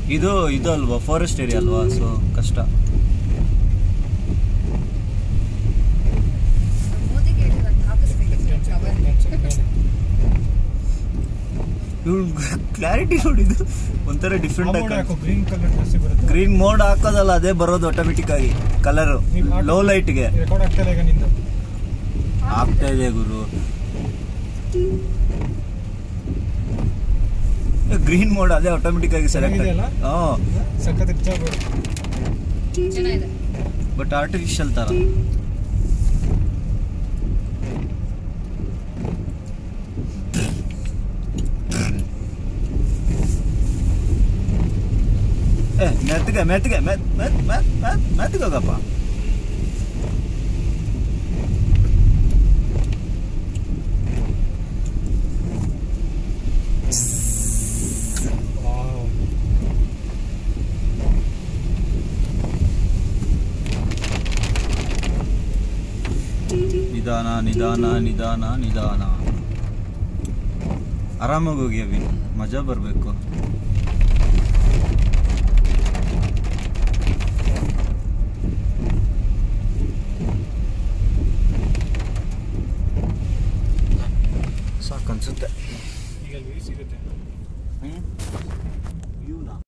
ಇದು ಇದು ಅಲ್ವಾ ಫಾರೆಸ್ಟ್ ಏರಿಯಾ ಅಲ್ವಾ ಸೊ ಕಷ್ಟ ಮೋದಿಗೆ ಹೇಳಿದ್ರೆ ಅದು ಹಾಕಿಸ್ಬೇಕಿತ್ತು ಕವರ್ ಇವ್ಳು ಕ್ಲಾರಿಟಿ ನೋಡಿದ್ದು ಒಂಥರ ಡಿಫ್ರೆಂಟ್ ಆಗಿ ಹಾಕೋ ಗ್ರೀನ್ ಕಲರ್ ಜಾಸ್ತಿ ಬರುತ್ತೆ ಗ್ರೀನ್ ಮೋಡ್ ಹಾಕೋದಲ್ಲ ಅದೇ ಬರೋದು ಆಟೋಮೆಟಿಕ್ ಆಗಿ ಕಲರ್ ನೀವ್ ಹಾಕು. ಲೋ ಲೈಟ್ಗೆ ರೆಕಾರ್ಡ್ ಆಗ್ತಾ ಈಗ ನಿಂದು ಆಗ್ತಾ ಇದೆ ಗುರು ಗ್ರೀನ್ ಮೋಡ್ ಅದೇ ಆಟೋಮೆಟಿಕ್ ಆಗಿ ಸೆಲೆಕ್ಟ್ ಚೆನ್ನಾಗಿದೆಯಲ್ಲ? ಹಾಂ ಸಖತ್ ಜಾಬ್ ಚೆನ್ನಾಗಿದೆ ಬಟ್ ಆರ್ಟಿಫಿಷಿಯಲ್ ತರ ಏ ಮೆತ್ತಗೆ ಮೆತ್ತಗೆ ಮೆತ್ ಮೆತ್ ಮೆತ್ ಮೆತ್ ಮೆತ್ತಗೆ ಹೋಗಪ್ಪ ನಿಧಾನ ನಿಧಾನ ನಿಧಾನ ನಿಧಾನ ಆರಾಮಾಗಿ ಹೋಗಿ ಅವಿನ್ ಮಜಾ ಬರಬೇಕು ಸಾಕನ್ಸುತ್ತೆ ಈಗ ಅಲ್ಲಿ ಸಿಗುತ್ತೆ ಹ್ಞೂ